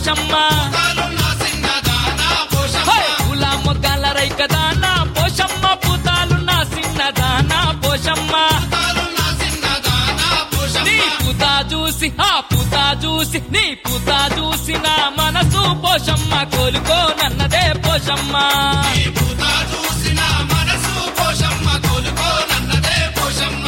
పోషమ్మ పూతాలున్న సిన్నదానా పోషమ్మ హై! పూల మొగ్గల రైక దానా పోషమ్మ పూతాలున్న సిన్నదానా పోషమ్మ పూతాలున్న సిన్నదానా పోషమ్మ నీ పూత చూసి ఆ పూత చూసి నీ పూత చూసి నా మనసు పోషమ్మ కోలుకోనన్నదే పోషమ్మ ఈ పూత చూసిన మనసు పోషమ్మ కోలుకోనన్నదే పోషమ్మ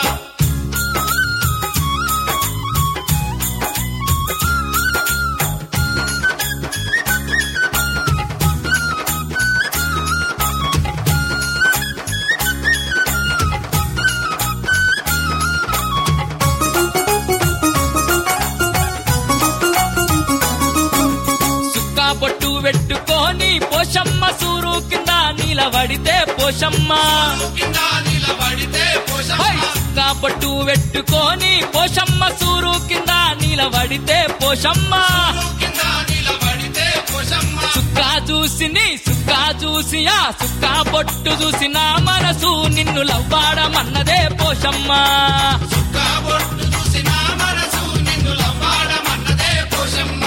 సుక్క బొట్టు పెట్టుకొని పోషమ్మ సూరు కింద నిలబడితే పోషమ్మ కింద నిలబడితే పోషమ్మ హై! సుక్క బొట్టు పెట్టుకొని పోషమ్మ సూరు కింద నిలబడితే పోషమ్మ కింద నిలబడితే పోషమ్మ సుక్క చూసి నీ సుక్క చూసి ఆ సుక్క బొట్టు చూసి నా మనసు నిన్ను లవ్వాడమన్నదే పోషమ్మ సుక్క బొట్టు చూసిన మనసు నిన్ను లవ్వాడమన్నదే పోషమ్మ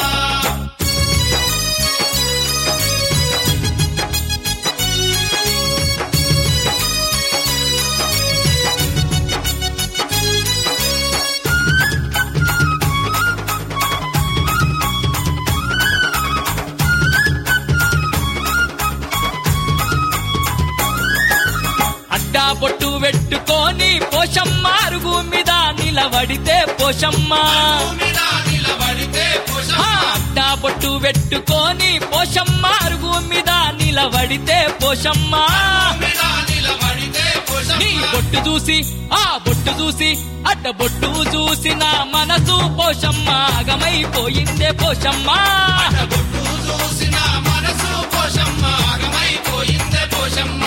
అడ్డా బొట్టు పెట్టుకొని పోషమ్మ అరుగు మీద నిలబడితే పోషమ్మ మీద నిలబడితే ఆ పోషమ్మ అడ్డా బొట్టు పెట్టుకొని పోషమ్మ అరుగు మీద నిలబడితే పోషమ్మ మీద నిలబడితే నీ పోషమ్మ బొట్టు చూసి ఆ బొట్టు చూసి అడ్డ బొట్టు చూసి నా మనసు పోషమ్మ ఆగమైపోయిందే పోషమ్మ బొట్టు చూసిన మనసు పోషమ్మ ఆగమైపోయిందే పోషమ్మ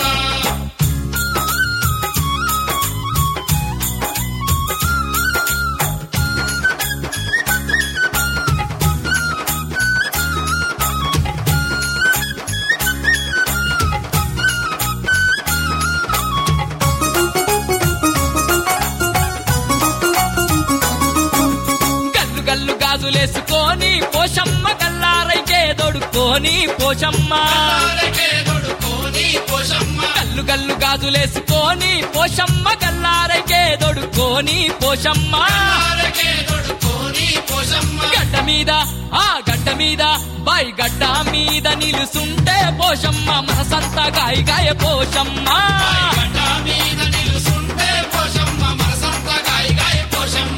గల్లు గల్లు గాజులేసుకొని పోషమ్మ గల్లారైకే దొడుకొని పోషమ్మ తారకే దొడుకోని పోషమ్మ గల్లు గల్లు గాజులేసుకొని పోషమ్మ గల్లారైకే దొడుకొని పోషమ్మ తారకే దొడుకోని పోషమ్మ గడ్డ మీద ఆ గడ్డ మీద బాయ్ గడ్డ మీద నిలుసుంటే పోషమ్మ మనసంతా గాయ గాయ పోషమ్మ గడ్డ మీద నిలుసుంటే పోషమ్మ మనసంత గాయ గాయ పోషమ్మ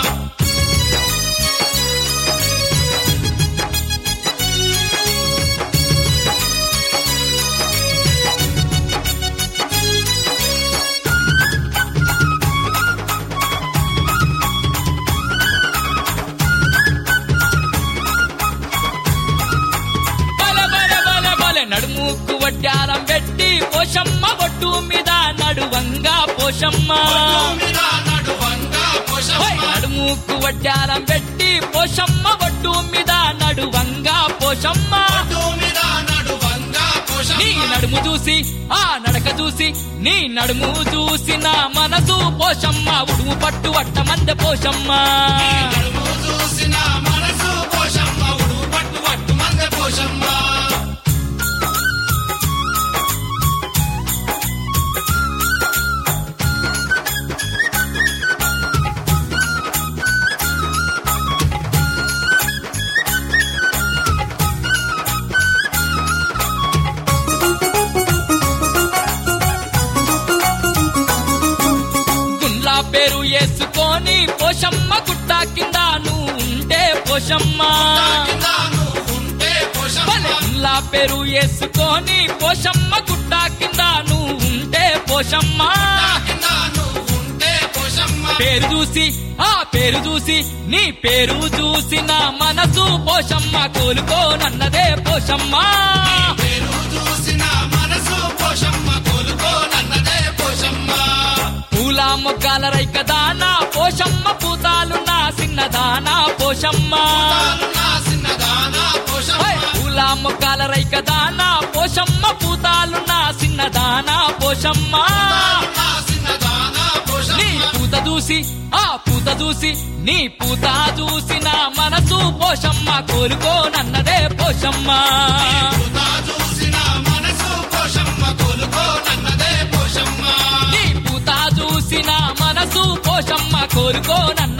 బల బల బల బల నడుముకు వడ్డారం పెట్టి పోషమ్మ బొట్టు మీద నడువంగా పోషమ్మ మీద నడువంగా హోయ్! పోషమ్మ నడుముకు వడ్డారం పెట్టి పోషమ్మ బొట్టు మీద నడువంగా పోషమ్మ పట్టు మీద నడువంగా నీ పోషమ్మ నడుము చూసి ఆ నడక చూసి నీ నడుము చూసి నా మనసు పోషమ్మ ఉడుము పట్టు వట్ట మంద పోషమ్మ నడుము చూసిన మనసు పోషమ్మ ఉడు పట్టు పట్టు మంద పోషమ్మ గుండ్లా పేరు వేసుకొని పోషమ్మ గుట్ట కింద నువ్వు ఉంటే పోషమ్మ కింద నువ్వు ఉంటే పోషమ్మ భలే గుండ్లా పేరు వేసుకొని పోషమ్మ గుట్ట కింద నువ్వు ఉంటే పోషమ్మ కింద నువ్వు ఉంటే పోషమ్మ పేరు చూసి ఆ పేరు చూసి నీ పేరు చూసి నా మనసు పోషమ్మ కోలుకోనన్నదే పోషమ్మ పేరు చూసిన మనసు పోషమ్మ కోలుకోనన్నదే పోషమ్మ పూల మొగ్గల రైక దానా పోషమ్మ పూతాలున్న సిన్నదానా పోషమ్మ తాను నా సిన్నదానా పోషమ్మ హై! పూల మొగ్గల రైక దానా పోషమ్మ పూతాలున్న సిన్నదానా పోషమ్మ తాను నా సిన్నదానా నీ పోషమ్మ పూత చూసి ఆ పూత పూత చూసి నీ పూత చూసి నా మనసు పోషమ్మ కోలుకోనన్నదే పోషమ్మ పూత చూసిన మనసు పోషమ్మ కోలుకోనన్నదే పోషమ్మ నీ పూత చూసి నా మనసు పోషమ్మ కోలుకోనన్నదే